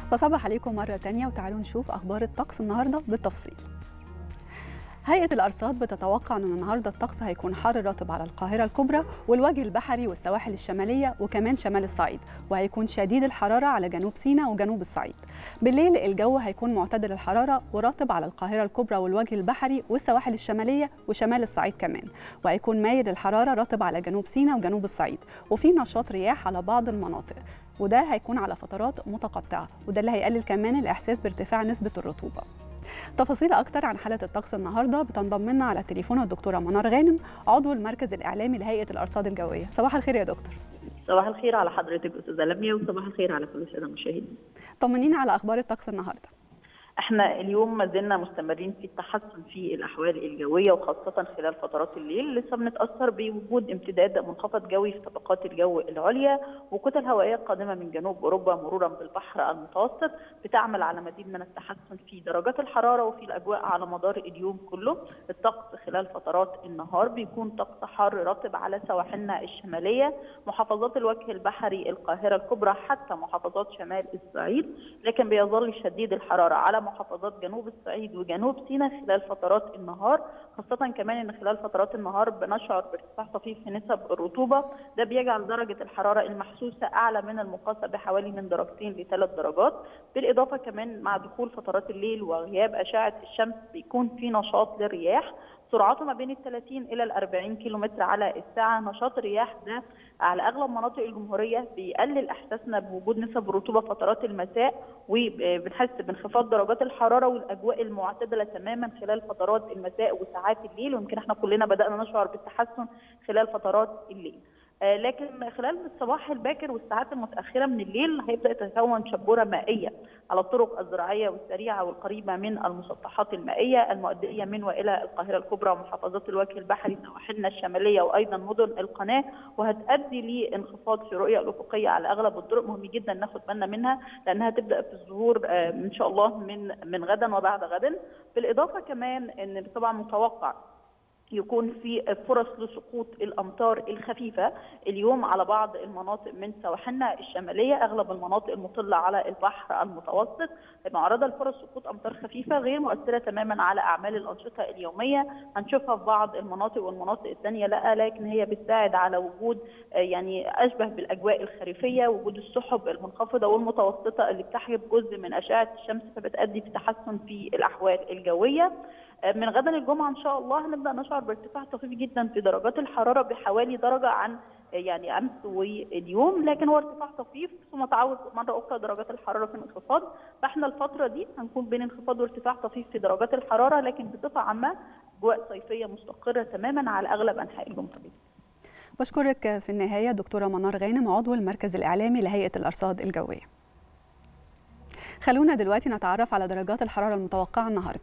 بصبح عليكم مرة تانية وتعالوا نشوف أخبار الطقس النهاردة بالتفصيل هيئة الأرصاد بتتوقع أن النهاردة الطقس هيكون حار رطب على القاهرة الكبرى والوجه البحري والسواحل الشمالية وكمان شمال الصعيد وهيكون شديد الحرارة على جنوب سيناء وجنوب الصعيد بالليل الجو هيكون معتدل الحرارة ورطب على القاهرة الكبرى والوجه البحري والسواحل الشمالية وشمال الصعيد كمان وهيكون مايل الحرارة رطب على جنوب سيناء وجنوب الصعيد وفي نشاط رياح على بعض المناطق وده هيكون على فترات متقطعة وده اللي هيقلل كمان الإحساس بارتفاع نسبة الرطوبة تفاصيل أكتر عن حالة الطقس النهاردة بتنضم لنا على التليفون الدكتورة منار غانم عضو المركز الإعلامي لهيئة الأرصاد الجوية صباح الخير يا دكتور صباح الخير على حضرتك أستاذة لميا وصباح الخير على كل السادة المشاهدين طمنينا على أخبار الطقس النهاردة احنا اليوم ما زلنا مستمرين في التحسن في الاحوال الجويه وخاصه خلال فترات الليل لسه بنتاثر بوجود امتداد منخفض جوي في طبقات الجو العليا وكتل هوائيه قادمه من جنوب اوروبا مرورا بالبحر المتوسط بتعمل على مزيد من التحسن في درجات الحراره وفي الاجواء على مدار اليوم كله الطقس خلال فترات النهار بيكون طقس حار رطب على سواحلنا الشماليه محافظات الوجه البحري القاهره الكبرى حتى محافظات شمال الصعيد لكن بيظل شديد الحراره على محافظات جنوب الصعيد وجنوب سيناء خلال فترات النهار خاصة كمان ان خلال فترات النهار بنشعر بارتفاع طفيف في نسب الرطوبة ده بيجعل درجة الحرارة المحسوسة اعلى من المقاسة بحوالي من درجتين لثلاث درجات بالاضافة كمان مع دخول فترات الليل وغياب اشعة الشمس بيكون في نشاط للرياح سرعته ما بين ال 30 الى ال 40 كيلومتر على الساعه نشاط الرياح ده على اغلب مناطق الجمهوريه بيقلل احساسنا بوجود نسب الرطوبه فترات المساء وبنحس بانخفاض درجات الحراره والاجواء المعتدله تماما خلال فترات المساء وساعات الليل ويمكن احنا كلنا بدانا نشعر بالتحسن خلال فترات الليل لكن خلال الصباح الباكر والساعات المتاخره من الليل هيبدا تتكون شبوره مائيه على الطرق الزراعيه والسريعه والقريبه من المسطحات المائيه المؤديه من والى القاهره الكبرى ومحافظات الوجه البحري سواحلنا الشماليه وايضا مدن القناه وهتؤدي لانخفاض في الرؤيه الافقيه على اغلب الطرق مهم جدا ناخد بالنا منها لانها تبدا في الظهور ان شاء الله من من غدا وبعد غد بالاضافه كمان ان طبعا متوقع يكون في فرص لسقوط الامطار الخفيفه اليوم على بعض المناطق من سواحلنا الشماليه اغلب المناطق المطله على البحر المتوسط معرضه لفرص سقوط امطار خفيفه غير مؤثره تماما على اعمال الانشطه اليوميه هنشوفها في بعض المناطق والمناطق الثانيه لا لكن هي بتساعد على وجود يعني اشبه بالاجواء الخريفيه وجود السحب المنخفضه والمتوسطه اللي بتحجب جزء من اشعه الشمس فبتؤدي في تحسن في الاحوال الجويه من غدا الجمعه ان شاء الله هنبدا نشعر بارتفاع طفيف جدا في درجات الحراره بحوالي درجه عن يعني امس واليوم لكن هو ارتفاع طفيف ثم تعود مره اخرى درجات الحراره في انخفاض فاحنا الفتره دي هنكون بين انخفاض وارتفاع طفيف في درجات الحراره لكن بصفه عامه اجواء صيفيه مستقره تماما على اغلب انحاء الجمهوريه. بشكرك في النهايه دكتوره منار غانم عضو المركز الاعلامي لهيئه الارصاد الجويه. خلونا دلوقتي نتعرف على درجات الحراره المتوقعه النهارده.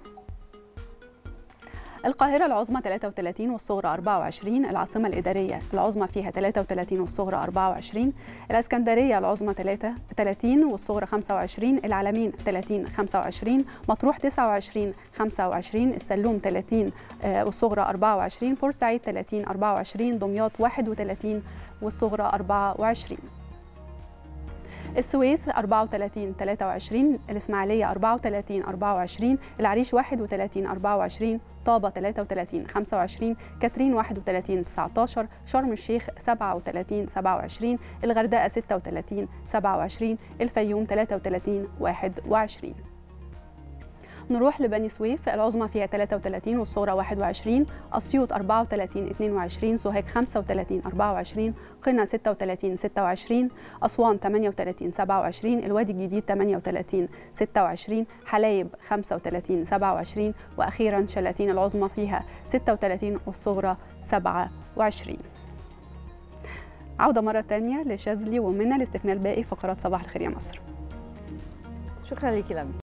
القاهرة العظمى 33 والصغرى 24 العاصمة الإدارية العظمى فيها 33 والصغرى 24 الإسكندرية العظمى 30 والصغرى 25 العلمين 30 25 مطروح 29 25 السلوم 30 والصغرى 24 بورسعيد 30 24 دمياط 31 والصغرى 24 السويس 34 23 الإسماعيلية 34 24 العريش 31 24 طابة 33 25 كاترين 31 19 شرم الشيخ 37 27 الغردقة 36 27 الفيوم 33 21 نروح لبني سويف العظمى فيها 33 والصغرى 21 أسيوط 34 22 سوهاج 35 24 قنا 36 26 أسوان 38 27 الوادي الجديد 38 26 حلايب 35 27 وأخيرا شلاتين العظمى فيها 36 والصغرى 27 عودة مرة تانية لشاذلي ومنى لاستكمال باقي فقرات صباح الخير يا مصر شكرا لك لمي